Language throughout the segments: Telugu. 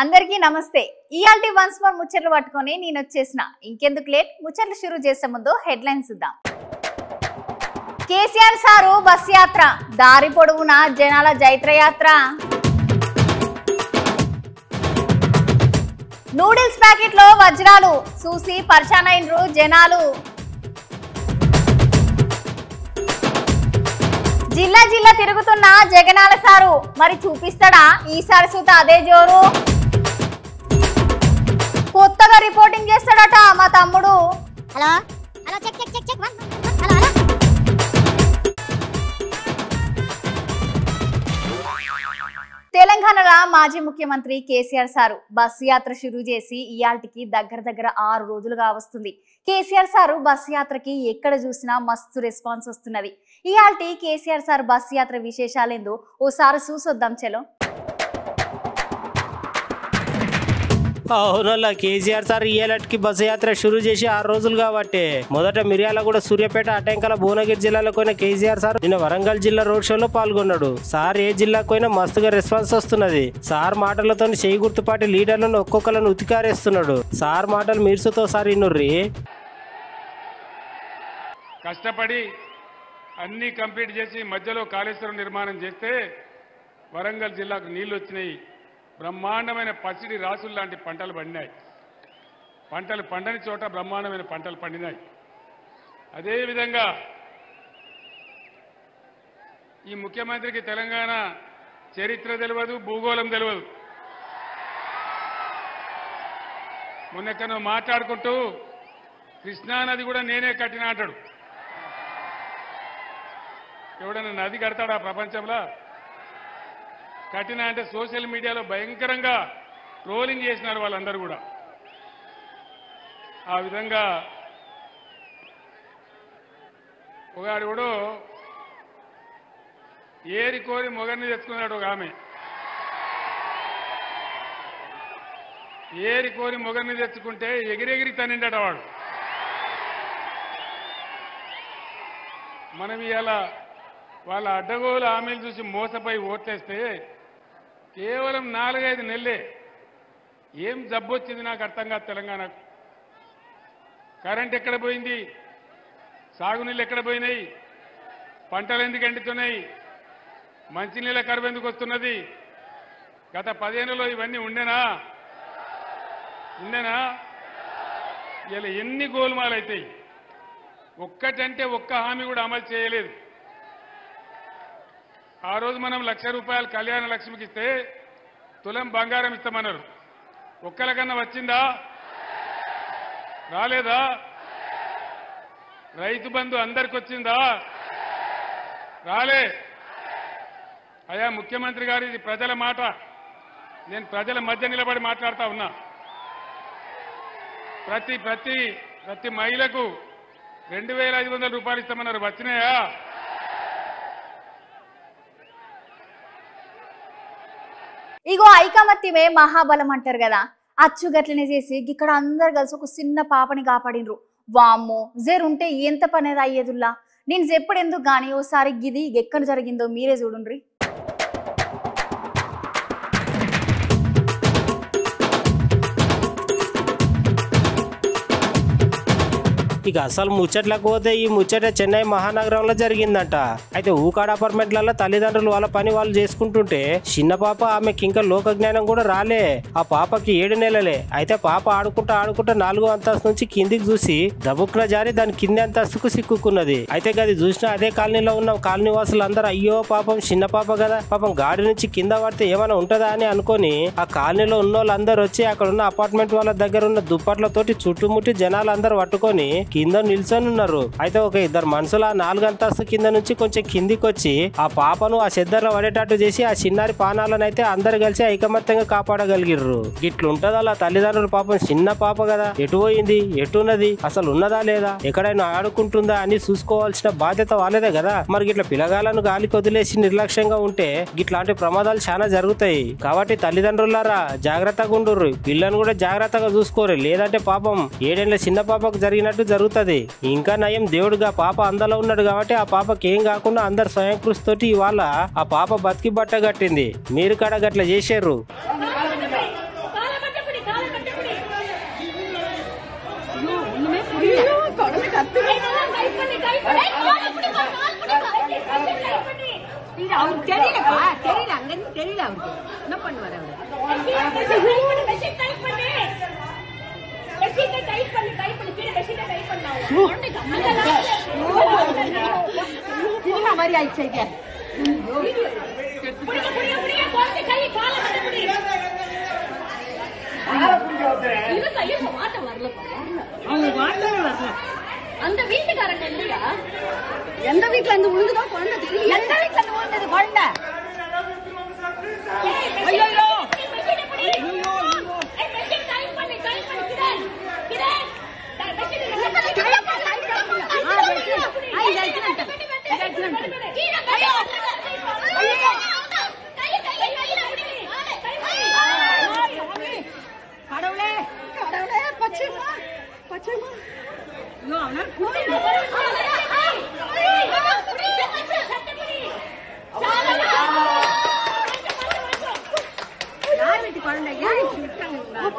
అందరికీ నమస్తే ఇయాల్టి వన్స్ మోర్ ముచ్చట్లు పట్టుకొని నేను వచ్చేసిన ఇంకెందుకు లేట్ ముచ్చట్లు షురూ చేసే ముందు హెడ్లైన్స్ ఇద్దాం కేసీఆర్ సారు బస్ యాత్ర దారి పొడవునా జనాల జైత్రయాత్ర నూడిల్స్ ప్యాకెట్ లో వజ్రాలు చూసి పరిచానైనరు జనాలు జిల్లా జిల్లా తిరుగుతున్న జగనాల సారు మరి చూపిస్తాడా ఈసారి సుత అదే జోరు కొత్తగా రిపోర్టింగ్ చేస్తాడట మా తమ్ముడు hello hello check check check check one hello hello తెలంగాణలో మాజీ ముఖ్యమంత్రి కేసీఆర్ సారు బస్సు యాత్ర షురూ చేసి ఇయాల్టికి దగ్గర దగ్గర ఆరు రోజులుగా వస్తుంది కేసీఆర్ సారు బస్సు యాత్రకి ఎక్కడ చూసినా మస్తు రెస్పాన్స్ వస్తున్నది ఇయాల్టి కేసీఆర్ సార్ బస్సు యాత్ర విశేషాలేందో ఓసారి చూసొద్దాం చలో అవునల్లా కేసీఆర్ సార్ ఏలటికి బస్సు యాత్ర షురూ చేసి ఆరు రోజులు కాబట్టి మొదట మిర్యాల కూడా సూర్యాపేట అటెంకల భువనగిరి జిల్లాలో పోయిన కేసీఆర్ సార్ నిన్న వరంగల్ జిల్లా రోడ్ షోలో పాల్గొన్నాడు సార్ ఏ జిల్లాకు పోయినా మస్తుగా రెస్పాన్స్ వస్తున్నది సార్ మాటలతో చేయి గుర్తుపాటి లీడర్లను ఒక్కొక్కలను ఉతికారేస్తున్నాడు సార్ మాటలు మీర్సుతో సార్ ఇన్నుర్రి కష్టపడి అన్నీ కంప్లీట్ చేసి మధ్యలో కాళేశ్వరం నిర్మాణం చేస్తే వరంగల్ జిల్లాకు నీళ్లు వచ్చినాయి బ్రహ్మాండమైన పసిడి రాసులు లాంటి పంటలు పండినాయి పంటలు పండని చోట బ్రహ్మాండమైన పంటలు పండినాయి అదేవిధంగా ఈ ముఖ్యమంత్రికి తెలంగాణ చరిత్ర తెలియదు భూగోళం తెలియదు మొన్నెక్కడో మాట్లాడుకుంటూ కృష్ణానది కూడా నేనే కట్టిన అంటాడు ఎవడైనా నది కడతాడా ప్రపంచంలో కట్టిన అంటే సోషల్ మీడియాలో భయంకరంగా ట్రోలింగ్ చేసినారు వాళ్ళందరూ కూడా ఆ విధంగా ఒకడు కూడా ఏరి కోరి మొగర్ని తెచ్చుకున్నాడు ఒక ఆమె ఏరి కోరి మొగర్ని తెచ్చుకుంటే ఎగిరెగిరి తనిండట వాడు మనం ఇలా వాళ్ళ అడ్డగోలు హామీలు చూసి మోసపోయి ఓట్లేస్తే కేవలం నాలుగైదు నెలలే ఏం జబ్బు వచ్చింది నాకు అర్థం కాదు తెలంగాణకు కరెంట్ ఎక్కడ పోయింది సాగునీళ్ళు ఎక్కడ పోయినాయి పంటలు ఎందుకు ఎండుతున్నాయి మంచినీళ్ళ కరువు ఎందుకు వస్తున్నది గత పదిహేనులో ఇవన్నీ ఉండేనా ఉండేనా ఇలా ఎన్ని గోల్మాలు అవుతాయి ఒక్కటంటే ఒక్క హామీ కూడా అమలు చేయలేదు ఆ రోజు మనం లక్ష రూపాయలు కళ్యాణ లక్ష్మికి ఇస్తే తులం బంగారం ఇస్తామన్నారు ఒక్కలకన్నా వచ్చిందా రాలేదా రైతు బంధు అందరికి వచ్చిందా రాలే అయా ముఖ్యమంత్రి గారు ఇది ప్రజల మాట నేను ప్రజల మధ్య నిలబడి మాట్లాడుతా ఉన్నా ప్రతి ప్రతి ప్రతి మహిళకు రెండు వేల ఐదు వందల రూపాయలు ఇస్తామన్నారు వచ్చినాయా ఇగో ఐకమత్యమే మహాబలం అంటారు కదా అచ్చు గట్లనే చేసి ఇక్కడ అందరు కలిసి ఒక చిన్న పాపని కాపాడినరు వామ్మో జేరుంటే ఎంత పనేది అయ్యేదుల్లా నేను చెప్పుడు ఎందుకు గాని ఓసారి గిది ఎక్కడ జరిగిందో మీరే చూడండి ఇక అసలు ముచ్చట్లకు పోతే ఈ ముచ్చట చెన్నై మహానగరంలో జరిగిందంట అయితే ఊకాడ అపార్ట్మెంట్లలో తల్లిదండ్రులు వాళ్ళ పని వాళ్ళు చేసుకుంటుంటే చిన్న పాప ఆమెకి ఇంకా లోక జ్ఞానం కూడా రాలే ఆ పాపకి ఏడు నెలలే అయితే పాప ఆడుకుంటా ఆడుకుంటా నాలుగో అంతస్తు నుంచి కిందికి చూసి దబుక్న జారి దాని కింది అంతస్తుకు సిక్కుకున్నది అయితే గది చూసిన అదే కాలనీలో ఉన్న కాలనీ వాసులు అందరూ అయ్యో పాపం చిన్న పాప కదా పాపం గాడి నుంచి కింద పడితే ఏమైనా ఉంటదా అని అనుకొని ఆ కాలనీలో ఉన్న వాళ్ళందరూ వచ్చి అక్కడ ఉన్న అపార్ట్మెంట్ వాళ్ళ దగ్గర ఉన్న దుప్పట్లతోటి చుట్టుముట్టి జనాలు అందరూ పట్టుకొని కింద నిల్చొని ఉన్నారు అయితే ఒక ఇద్దరు మనుషులు ఆ నాలుగు అంతస్తు కింద నుంచి కొంచెం కిందికి వచ్చి ఆ పాపను ఆ చెద్దర్లో పడేటట్టు చేసి ఆ చిన్నారి పానాలను అయితే అందరు కలిసి ఐకమత్యంగా కాపాడగలిగిర్రు ఇట్లుంటది అలా తల్లిదండ్రులు పాపం చిన్న పాప కదా ఎటు పోయింది ఎటున్నది అసలు ఉన్నదా లేదా ఎక్కడైనా ఆడుకుంటుందా అని చూసుకోవాల్సిన బాధ్యత వాళ్ళదే కదా మరి ఇట్లా పిల్లగాలను గాలికి వదిలేసి నిర్లక్ష్యంగా ఉంటే ఇట్లాంటి ప్రమాదాలు చాలా జరుగుతాయి కాబట్టి తల్లిదండ్రులారా జాగ్రత్తగా ఉండుర్రు పిల్లను కూడా జాగ్రత్తగా చూసుకోరు లేదంటే పాపం ఏడేళ్ల చిన్న పాపకు జరిగినట్టు జరుగుతది ఇంకా నయం దేవుడుగా పాప అందలో ఉన్నాడు కాబట్టి ఆ పాపకి ఏం కాకుండా అందరు స్వయం కృషి తోటి ఇవాళ ఆ పాప బతికి బట్ట కట్టింది మీరు కాడ గట్ల చేసారు ఆ இல்ல அவருக்கு தெரியலப்பா தெரியல அங்க இருந்து தெரியல அவருக்கு என்ன பண்ணுவாரு அவரு சினிமா மாதிரி ஆயிடுச்சு இது. அவங்க வாட்டவே வரல அந்த வீட்டுக்காரங்க இல்லையா எந்த வீட்டுல இருந்து விழுந்துதான் குழந்தை தெரியல எந்த வீட்டுல இருந்து விழுந்தது குழந்தை ஐயோ கடவுளே கடவுளே பச்சைமா பச்சைமா ஐயோ அவனால குடிக்க யார் வீட்டு குழந்தை ஏன் இப்படி விட்டாங்க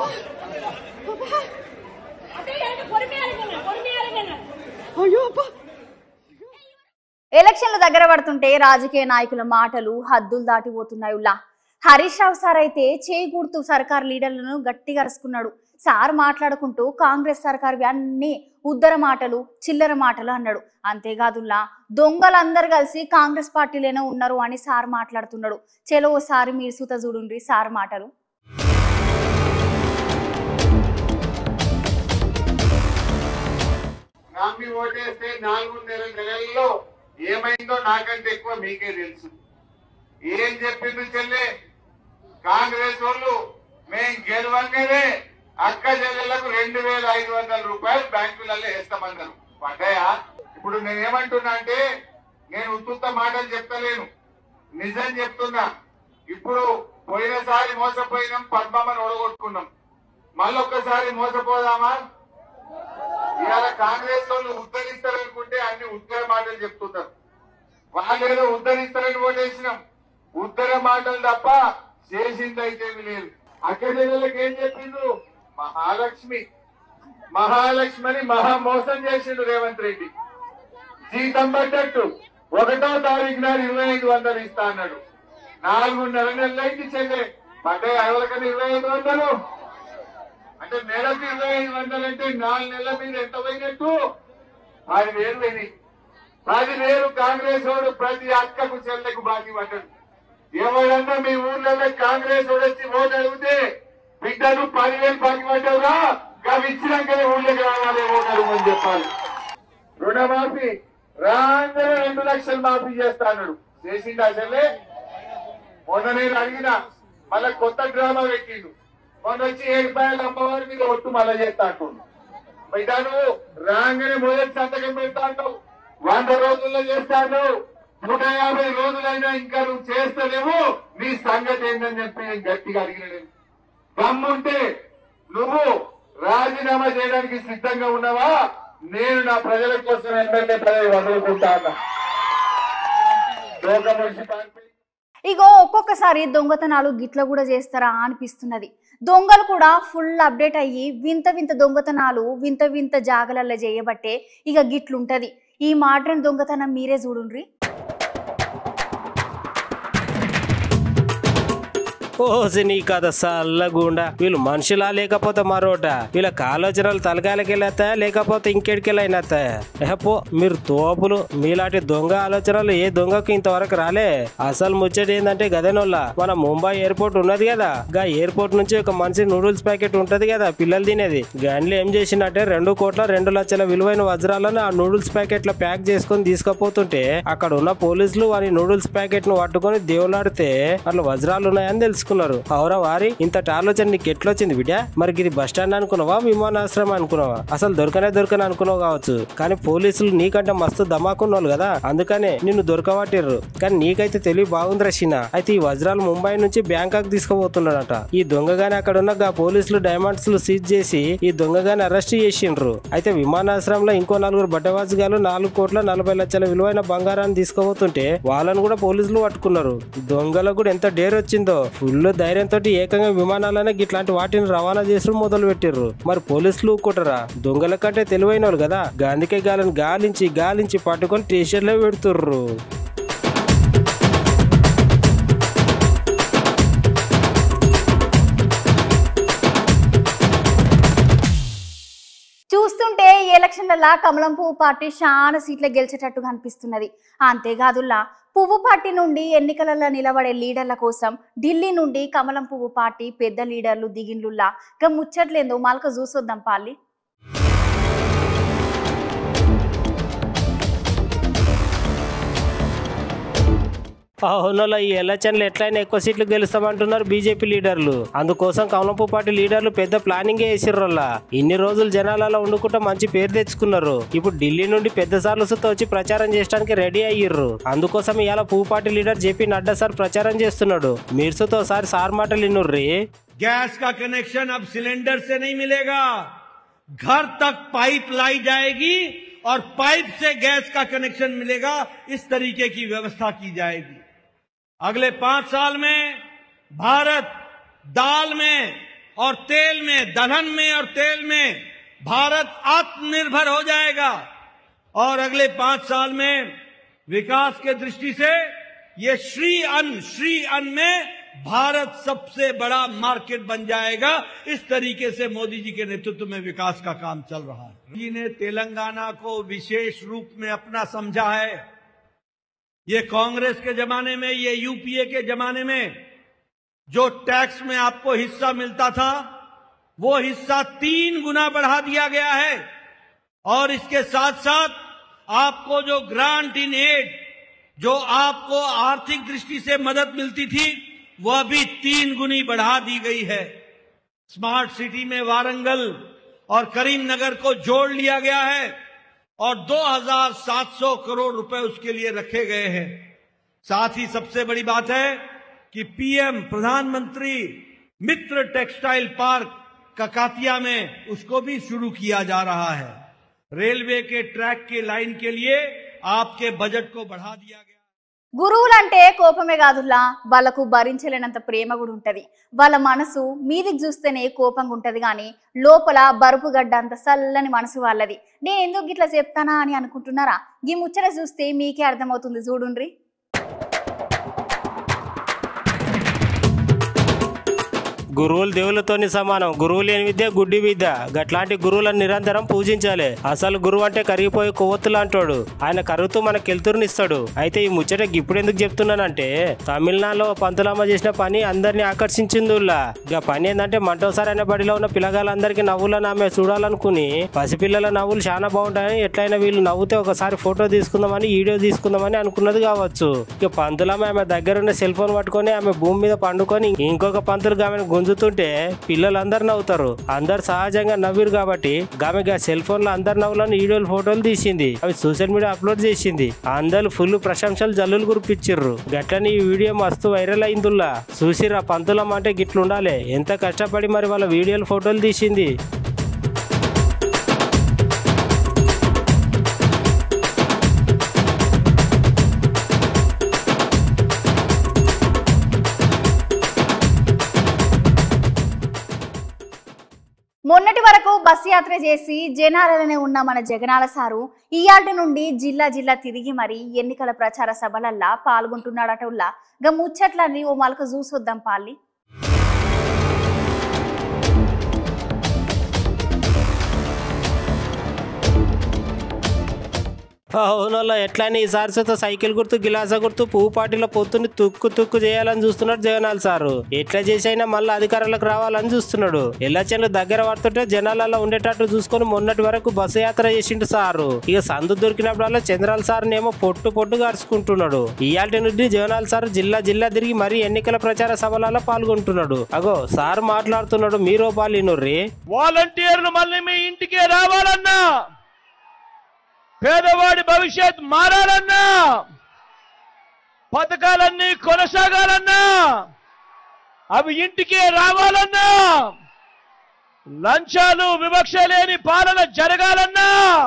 ஐயோ அப்பா ఎలక్షన్లు దగ్గర పడుతుంటే రాజకీయ నాయకుల మాటలు హద్దులు దాటిపోతున్నాయి ఉల్లా హరీష్ రావు సార్ అయితే చేకూడుతూ సర్కార్ లీడర్లను గట్టిగా అరుచుకున్నాడు సార్ మాట్లాడుకుంటూ కాంగ్రెస్ సర్కార్ అన్ని ఉద్దర మాటలు చిల్లర మాటలు అన్నాడు అంతేకాదుల్లా దొంగలందరూ కలిసి కాంగ్రెస్ పార్టీలోనే ఉన్నారు అని సార్ మాట్లాడుతున్నాడు చెలో ఓసారి మీరు సుత చూడుండ్రి సార్ మాటలు నమ్మి ఓటేస్తే నాలుగు నెలల నెలల్లో ఏమైందో నాకంటే ఎక్కువ మీకే తెలుసు ఏం చెప్పింది చెల్లె కాంగ్రెస్ వాళ్ళు మేం గెలవంగానే అక్క చెల్లెలకు రెండు వేల ఐదు వందల రూపాయలు బ్యాంకులలో వేస్తామన్నారు పడ్డాయా ఇప్పుడు నేనేమంటున్నా అంటే నేను ఉత్తుత్త మాటలు చెప్తలేను నిజం చెప్తున్నా ఇప్పుడు పోయినసారి మోసపోయినాం పద్మమ్మని ఓడగొట్టుకున్నాం మళ్ళొక్కసారి మోసపోదామా ఇవాళ కాంగ్రెస్ వాళ్ళు ఉద్ధరిస్తారనుకుంటే అన్ని ఉత్తర మాటలు చెప్తున్నారు వాళ్ళు ఏదో ఉద్ధరిస్తారని ఓటేసినాం ఉత్తర మాటలు తప్ప చేసింది అయితే ఏమీ లేదు అక్కడికి ఏం చెప్పిండు మహాలక్ష్మి మహాలక్ష్మి అని మహా మోసం చేసిండు రేవంత్ రెడ్డి జీతం పడ్డట్టు ఒకటో తారీఖు నాడు ఇరవై ఐదు వందలు ఇస్తా అన్నాడు నాలుగు నెల నెలలైంది చెల్లె పడ్డాయి ఎవరికైనా ఇరవై ఐదు వందలు అంటే నెలకు ఇరవై ఐదు వందలు అంటే నాలుగు నెలల మీద ఎంత పోయినట్టు పది వేలు పోయినాయి పది వేలు కాంగ్రెస్ వాడు ప్రతి అక్కకు చెల్లెకు బాకీ పడ్డాడు ఎవరన్నా మీ ఊర్లలో కాంగ్రెస్ వాడు వచ్చి ఓటు అడిగితే బిడ్డలు పదివేలు బాకీ పడ్డావురా అవి ఇచ్చినాకనే ఊళ్ళకి రావాలి ఓటు అడుగుమని చెప్పాలి రుణమాఫీ రాగానే రెండు లక్షలు మాఫీ చేస్తా అన్నాడు చేసిండా చెల్లె మొన్న నేను అడిగిన మళ్ళా కొత్త డ్రామా పెట్టిండు మొన్న వచ్చి ఏడు రూపాయలు అమ్మవారి మీద ఒట్టు మళ్ళా చేస్తా అంటుండు బిడ్డ నువ్వు రాగానే మొదటి సంతకం పెడతా అంటావు వంద రోజుల్లో చేస్తాను నూట యాభై రోజులైనా ఇంకా నువ్వు చేస్తలేవు నీ సంగతి ఏంటని చెప్పి నేను గట్టిగా అడిగిన నేను దమ్ముంటే నువ్వు రాజీనామా చేయడానికి సిద్ధంగా ఉన్నావా నేను నా ప్రజల కోసం ఎమ్మెల్యే పదవి వదులుకుంటా అన్నా లోక మున్సిపాలిటీ ఇగో ఒక్కొక్కసారి దొంగతనాలు గిట్ల కూడా చేస్తారా అనిపిస్తున్నది దొంగలు కూడా ఫుల్ అప్డేట్ అయ్యి వింత వింత దొంగతనాలు వింత వింత జాగలల్లో చేయబట్టే ఇక గిట్లుంటది ఈ మాడ్రన్ దొంగతనం మీరే చూడుండ్రి ఓసి నీ కథ సల్లగుండా వీళ్ళు మనుషులా లేకపోతే మరోట వీళ్ళకి ఆలోచనలు తలకాయలకెళ్ళేస్తాయా లేకపోతే ఇంకెడికెళ్ళైనాస్తాయా ఏహపో మీరు తోపులు మీలాంటి దొంగ ఆలోచనలు ఏ దొంగకు ఇంతవరకు రాలే అసలు ముచ్చట ఏంటంటే గదనోళ్ళ మన ముంబై ఎయిర్పోర్ట్ ఉన్నది కదా గా ఎయిర్పోర్ట్ నుంచి ఒక మనిషి నూడిల్స్ ప్యాకెట్ ఉంటది కదా పిల్లలు తినేది గన్లు ఏం చేసిందంటే రెండు కోట్ల రెండు లక్షల విలువైన వజ్రాలను ఆ నూడిల్స్ ప్యాకెట్ లో ప్యాక్ చేసుకొని తీసుకుపోతుంటే అక్కడ ఉన్న పోలీసులు వారి నూడిల్స్ ప్యాకెట్ ను పట్టుకొని దేవులాడితే అట్లా వజ్రాలు ఉన్నాయని తెలుసుకున్నారు అవురా వారి ఇంతటి ఆలోచన నీకు ఎట్లొచ్చింది బిడ్డ మరి ఇది బస్ స్టాండ్ అనుకున్నావా విమానాశ్రయం అనుకున్నావా అసలు దొరకనే దొరకని అనుకున్నావు కావచ్చు కానీ పోలీసులు నీకంటే మస్తు ధమాకున్నోళ్ళు కదా అందుకనే నిన్ను దొరకబట్టిర్రు కానీ నీకైతే తెలివి బాగుంది రషీనా అయితే ఈ వజ్రాలు ముంబై నుంచి బ్యాంకాక్ తీసుకుపోతున్నాడట ఈ దొంగగాని అక్కడ ఉన్న గా పోలీసులు డైమండ్స్ సీజ్ చేసి ఈ దొంగగాని అరెస్ట్ చేసిండ్రు అయితే విమానాశ్రయంలో ఇంకో నలుగురు బట్టవాసిగాలు నాలుగు కోట్ల నలభై లక్షల విలువైన బంగారాన్ని తీసుకుపోతుంటే వాళ్ళను కూడా పోలీసులు పట్టుకున్నారు దొంగలకు కూడా ఎంత డేర్ వచ్చిందో ఫుల్ ధైర్యంతో ఏకంగా విమానాలనే ఇట్లాంటి వాటిని రవాణా చేసుడు మొదలు పెట్టిర్రు మరి పోలీసులు ఊక్కుంటారా దొంగల కంటే తెలివైన వాళ్ళు కదా గాంధీకే గాలిని గాలించి గాలించి పట్టుకొని స్టేషన్లో పెడుతుర్రు ముచ్చట్లల్లా కమలం పువ్వు పార్టీ చాలా సీట్ల గెలిచేటట్టు కనిపిస్తున్నది అంతేకాదుల్లా పువ్వు పార్టీ నుండి ఎన్నికలలో నిలబడే లీడర్ల కోసం ఢిల్లీ నుండి కమలం పువ్వు పార్టీ పెద్ద లీడర్లు దిగిండ్లుల్లా ఇక ముచ్చట్లేందో మలక చూసొద్దాం పాలి అవునలో ఈ ఎలక్షన్లు ఎట్లయినా ఎక్కువ సీట్లు గెలుస్తామంటున్నారు బీజేపీ లీడర్లు అందుకోసం కమలంపు పార్టీ లీడర్లు పెద్ద ప్లానింగ్ వేసిర్రల్లా ఇన్ని రోజులు జనాలలో ఉండుకుంటా మంచి పేరు తెచ్చుకున్నారు ఇప్పుడు ఢిల్లీ నుండి పెద్ద సార్లతో వచ్చి ప్రచారం చేయడానికి రెడీ అయ్యిర్రు అందుకోసం ఇవాళ పువ్వు party leader JP Nadda sir ప్రచారం చేస్తున్నాడు మీర్సుతో ఒకసారి సార్ మాటలు వినుర్రి गैस का कनेक्शन अब सिलेंडर से नहीं मिलेगा घर तक पाइप लाई जाएगी और पाइप से गैस का कनेक्शन मिलेगा इस तरीके की व्यवस्था की जाएगी अगले पांच साल में भारत दाल में और तेल में दलहन में और तेल में भारत आत्मनिर्भर हो जाएगा और अगले पांच साल में विकास के दृष्टि से ये श्री अन्न श्री अन्न में भारत सबसे बड़ा मार्केट बन जाएगा इस तरीके से मोदी जी के नेतृत्व में विकास का काम चल रहा है जी ने तेलंगाना को विशेष रूप में अपना समझा है ये कांग्रेस के जमाने में ये यूपीए के जमाने में जो टैक्स में आपको हिस्सा मिलता था वो हिस्सा तीन गुना बढ़ा दिया गया है और इसके साथ साथ आपको जो ग्रांट इन एड जो आपको आर्थिक दृष्टि से मदद मिलती थी वह भी तीन गुनी बढ़ा दी गई है स्मार्ट सिटी में वारंगल और करीमनगर को जोड़ लिया गया है और 2700 करोड़ रुपए उसके लिए रखे गए हैं साथ ही सबसे बड़ी बात है कि पीएम प्रधानमंत्री मित्र टेक्सटाइल पार्क ककातिया में उसको भी शुरू किया जा रहा है रेलवे के ट्रैक के लाइन के लिए आपके बजट को बढ़ा दिया गया గురువులంటే కోపమే కాదులా వాళ్ళకు భరించలేనంత ప్రేమ కూడా ఉంటది వాళ్ళ మనసు మీదికి చూస్తేనే కోపంగా ఉంటది కానీ లోపల బరుపు గడ్డ అంత చల్లని మనసు వాళ్ళది నేను ఎందుకు గిట్లా చెప్తానా అని అనుకుంటున్నారా ఈ ముచ్చట చూస్తే మీకే అర్థమవుతుంది చూడుండ్రి గురువులు దేవులతోని సమానం గురువు లేని విద్య గుడ్డి విద్య గట్లాంటి గురువులను నిరంతరం పూజించాలి అసలు గురువు అంటే కరిగిపోయే కొవ్వొత్తులు అంటాడు ఆయన కరుగుతూ మనకు వెళ్తురునిస్తాడు అయితే ఈ ముచ్చట ఇప్పుడు ఎందుకు చెప్తున్నానంటే తమిళనాడులో ఓ పంతులమ్మ చేసిన పని అందరినీ ఆకర్షించింది ఇక పని ఏంటంటే మంటోసారి అనే బడిలో ఉన్న పిల్లగాళ్ళందరికీ నవ్వులను ఆమె చూడాలనుకుని పసిపిల్లల నవ్వులు చాలా బాగుంటాయని ఎట్లయినా వీళ్ళు నవ్వుతే ఒకసారి ఫోటో తీసుకుందామని వీడియో తీసుకుందామని అనుకున్నది కావచ్చు ఇక పంతులమ్మ ఆమె దగ్గరున్న సెల్ ఫోన్ పట్టుకొని ఆమె భూమి మీద పండుకొని ఇంకొక పంతులు ఆమెను గుంజుతుంటే పిల్లలందరూ నవ్వుతారు అందరు సహజంగా నవ్విరు కాబట్టి ఆమె సెల్ ఫోన్ లో అందరు నవ్వులను వీడియోలు ఫోటోలు తీసింది అవి సోషల్ మీడియా అప్లోడ్ చేసింది అందరు ఫుల్ ప్రశంసలు జల్లులు కురిపించిర్రు గట్లని ఈ వీడియో మస్తు వైరల్ అయిందిల్లా చూసిరా పంతులమ్మ అంటే గిట్లుండాలి ఎంత కష్టపడి మరి వాళ్ళ వీడియోలు ఫోటోలు తీసింది మొన్నటి వరకు బస్ యాత్ర చేసి జనాలలోనే ఉన్న మన జగనాల సారు ఇయాల్టి నుండి జిల్లా జిల్లా తిరిగి మరి ఎన్నికల ప్రచార సభలల్లా పాల్గొంటున్నాడట ఉల్లా గా ముచ్చట్లన్నీ ఓ మలక చూసొద్దాం పాలి అవునలో ఎట్లని ఈ సార్తో సైకిల్ గుర్తు గిలాస గుర్తు పువ్వు పార్టీలో పొత్తుని తుక్కు తుక్కు చేయాలని చూస్తున్నాడు జగనాల్ సారు ఎట్లా చేసైనా మళ్ళీ అధికారంలోకి రావాలని చూస్తున్నాడు ఎలక్షన్లు దగ్గర పడుతుంటే జనాలలో ఉండేటట్టు చూసుకొని మొన్నటి వరకు బస్సు యాత్ర చేసిండు సారు ఇక సందు దొరికినప్పుడల్లా చంద్రాల సార్ నేమో పొట్టు పొట్టు గార్చుకుంటున్నాడు ఇయాల్టి నుండి జగనాల్ సార్ జిల్లా జిల్లా తిరిగి మరీ ఎన్నికల ప్రచార సభలలో పాల్గొంటున్నాడు అగో సార్ మాట్లాడుతున్నాడు మీరో పాలినుర్రి వాలంటీర్లు మళ్ళీ మీ ఇంటికే రావాలన్నా పేదవాడి భవిష్యత్ మారాలన్నా పథకాలన్నీ కొనసాగాలన్నా అవి ఇంటికే రావాలన్నా లంచాలు వివక్ష లేని పాలన జరగాలన్నా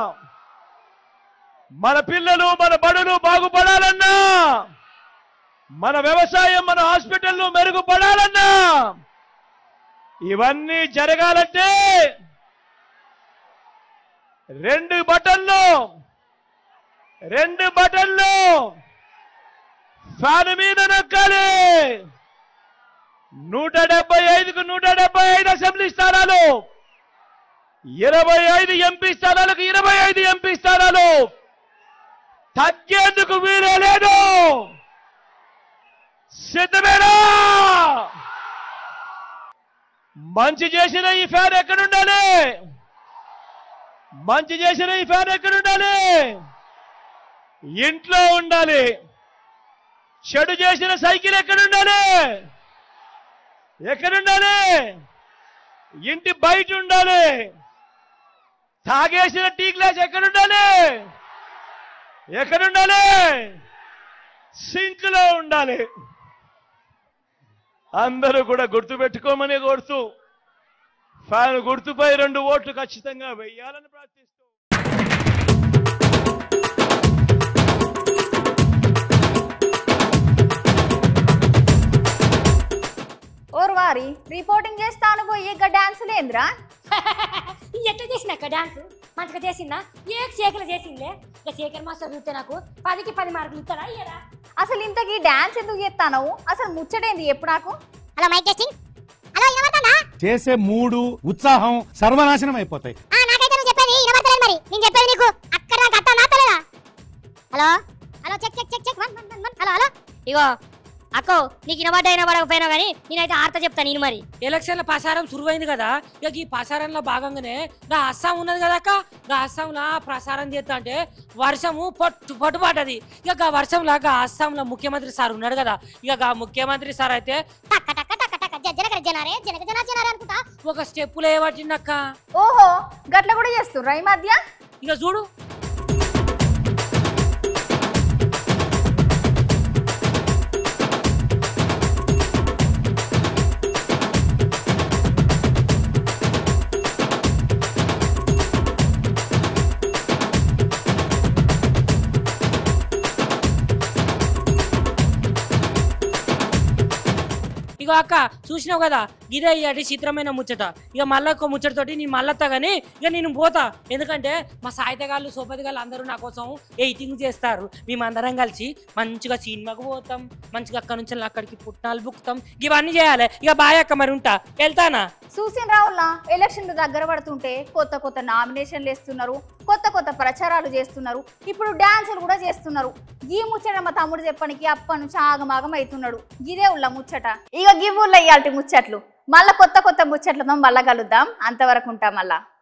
మన పిల్లలు మన బడులు బాగుపడాలన్నా మన వ్యవసాయం మన హాస్పిటల్లు మెరుగుపడాలన్నా ఇవన్నీ జరగాలంటే రెండు బటన్లు రెండు బటన్లు ఫ్యాన్ మీద నొక్కాలి నూట డెబ్బై ఐదుకు నూట డెబ్బై ఐదు అసెంబ్లీ స్థానాలు ఇరవై ఐదు ఎంపీ స్థానాలకు ఇరవై ఐదు ఎంపీ స్థానాలు తగ్గేందుకు వీలే లేదు సిద్ధమేనా మంచి చేసిన ఈ ఫ్యాన్ ఎక్కడుండాలి మంచి చేసిన ఈ ఫ్యాన్ ఎక్కడుండాలి ఇంట్లో ఉండాలి చెడు చేసిన సైకిల్ ఎక్కడుండాలి ఎక్కడుండాలి ఇంటి బయట ఉండాలి తాగేసిన టీ గ్లాస్ ఎక్కడుండాలి ఎక్కడుండాలి సింక్ లో ఉండాలి అందరూ కూడా గుర్తు పెట్టుకోమని కోరుతూ ఫ్యాన్ గుర్తుపై రెండు ఓట్లు ఖచ్చితంగా వెయ్యాలని ప్రార్థిస్తూ ఓర్వారి రిపోర్టింగ్ చేస్తాను పోయి ఇక డాన్స్ లేదురా ఎట్లా చేసిందక్క డాన్స్ మంచిగా చేసిందా ఏ శేఖర్ చేసిందే ఇక శేఖర్ మాస్టర్ చూస్తే నాకు పదికి పది మార్కులు ఇస్తాడా ఇయ్యరా అసలు ఇంతకీ డాన్స్ ఎందుకు చేస్తాను అసలు ముచ్చటేంది ఎప్పుడు నాకు హలో మైక్ టెస్టింగ్ హలో వినబడుతుందా చేసే మూడు ఉత్సాహం సర్వనాశనం అయిపోతాయి ఆ నాకైతే నువ్వు చెప్పేది వినబడతలేదు మరి నేను చెప్పేది నీకు అక్కడ నాకు అర్థం నాతలేదా hello hello check check check check one one one one hello hello ఇగో అక్కో నీకు వినబడ్డా వినబడకపోయినా కానీ నేనైతే ఆర్త చెప్తాను నేను మరి ఎలక్షన్ల ప్రసారం సురువైంది కదా ఇక ఈ ప్రసారంలో భాగంగానే గా అస్సాం ఉన్నది కదా అక్క గా అస్సాంలో ప్రసారం చేస్తా అంటే వర్షము పొట్టు పొట్టు పడ్డది ఇక గా వర్షంలో గా అస్సాంలో ముఖ్యమంత్రి సార్ ఉన్నాడు కదా ఇక గా ముఖ్యమంత్రి సార్ అయితే టక్క టక్క టక్క టక్క జ- జనకర జనారే జనక జనా జనారే అనుకుంటా ఒక స్టెప్పులు వేయబట్టిందక్క ఓహో గట్ల కూడా చేస్తుర్రా ఈ మధ్య ఇక చూడు ఇగో అక్క చూసినావు కదా ఇదే ఇయ్యటి చిత్రమైన ముచ్చట ఇక మళ్ళా ఒక ముచ్చటతోటి నేను మళ్ళత్తా గానీ ఇక నేను పోతా ఎందుకంటే మా సాహిత్యగాళ్ళు సోపతిగాళ్ళు అందరూ నా కోసం ఎయిటింగ్ చేస్తారు మేమందరం కలిసి మంచిగా సినిమాకు పోతాం మంచిగా అక్కడ నుంచి అక్కడికి పుట్నాలు బుక్తాం ఇవన్నీ చేయాలి ఇక బాయ్ అక్క మరి ఉంటా వెళ్తానా చూసిన రావుల్లా ఎలక్షన్లు దగ్గర పడుతుంటే కొత్త కొత్త నామినేషన్లు వేస్తున్నారు కొత్త కొత్త ప్రచారాలు చేస్తున్నారు ఇప్పుడు డాన్సులు కూడా చేస్తున్నారు ఈ ముచ్చట మా తమ్ముడు చెప్పడానికి అప్పటి నుంచి ఆగమాగం అవుతున్నాడు ఇదే ఉల్ల ముచ్చట ఇక గివ్వుల్లో ఇయాల్టి ముచ్చట్లు మళ్ళా కొత్త కొత్త ముచ్చట్లతో మళ్ళా కలుద్దాం అంతవరకు ఉంటాం మళ్ళా